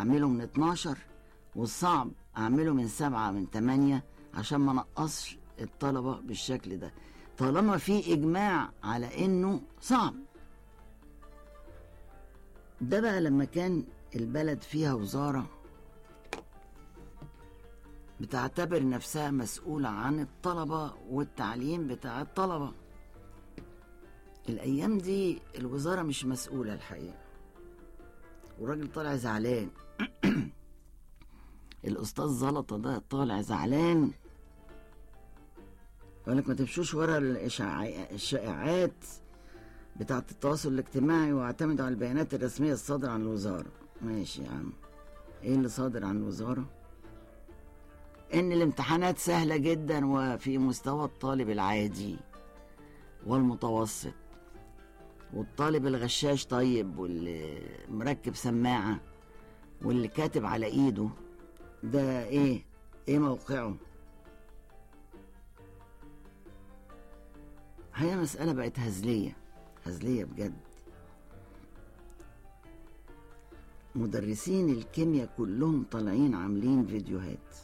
اعمله من 12 والصعب اعمله من سبعة من تمانية عشان ما نقصش الطلبة بالشكل ده طالما في اجماع على انه صعب ده بقى لما كان البلد فيها وزارة بتعتبر نفسها مسؤولة عن الطلبة والتعليم بتاع الطلبة الأيام دي الوزارة مش مسؤولة الحقيقة والراجل طالع زعلان الأستاذ زلطة ده طالع زعلان يقول لك ما تمشوش ورا الإشاع- الشائعات بتاعة التواصل الاجتماعي واعتمدوا على البيانات الرسمية الصادرة عن الوزارة ماشي يا عم ايه اللي صادر عن الوزارة ان الامتحانات سهلة جدا وفي مستوى الطالب العادي والمتوسط والطالب الغشاش طيب واللي مركب سماعة واللي كاتب على ايده ده ايه ايه موقعه هي مسألة بقت هزلية هزلية بجد مدرسين الكيمياء كلهم طالعين عاملين فيديوهات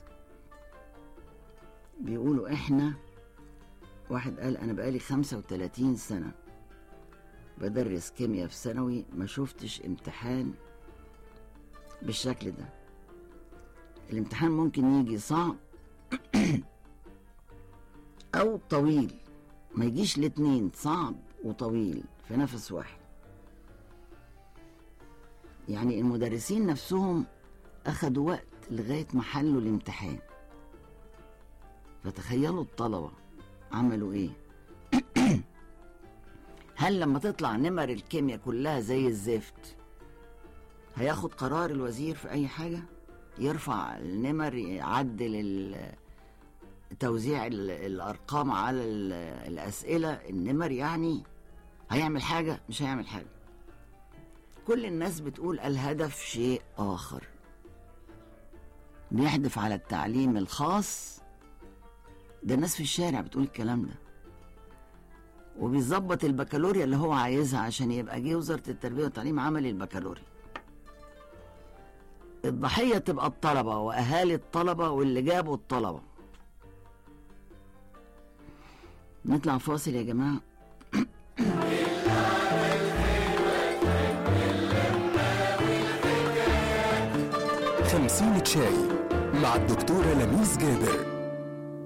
بيقولوا احنا واحد قال انا بقالي 35 سنة بدرس كيمياء في ثانوي ما شفتش امتحان بالشكل ده الامتحان ممكن يجي صعب او طويل ما يجيش الاتنين صعب وطويل في نفس واحد يعني المدرسين نفسهم اخدوا وقت لغايه ما حلوا الامتحان فتخيلوا الطلبه عملوا ايه هل لما تطلع نمر الكيمياء كلها زي الزفت هياخد قرار الوزير في اي حاجه يرفع النمر يعدل ال- توزيع ال- الارقام على ال- الاسئله النمر يعني هيعمل حاجه مش هيعمل حاجه كل الناس بتقول الهدف شيء اخر بيحدف على التعليم الخاص ده الناس في الشارع بتقول الكلام ده وبيظبط البكالوريا اللي هو عايزها عشان يبقى جه وزاره التربيه والتعليم عمل البكالوريا الضحيه تبقى الطلبه واهالي الطلبه واللي جابوا الطلبه نطلع فاصل يا جماعه خمسين شاي مع الدكتورة لميس جابر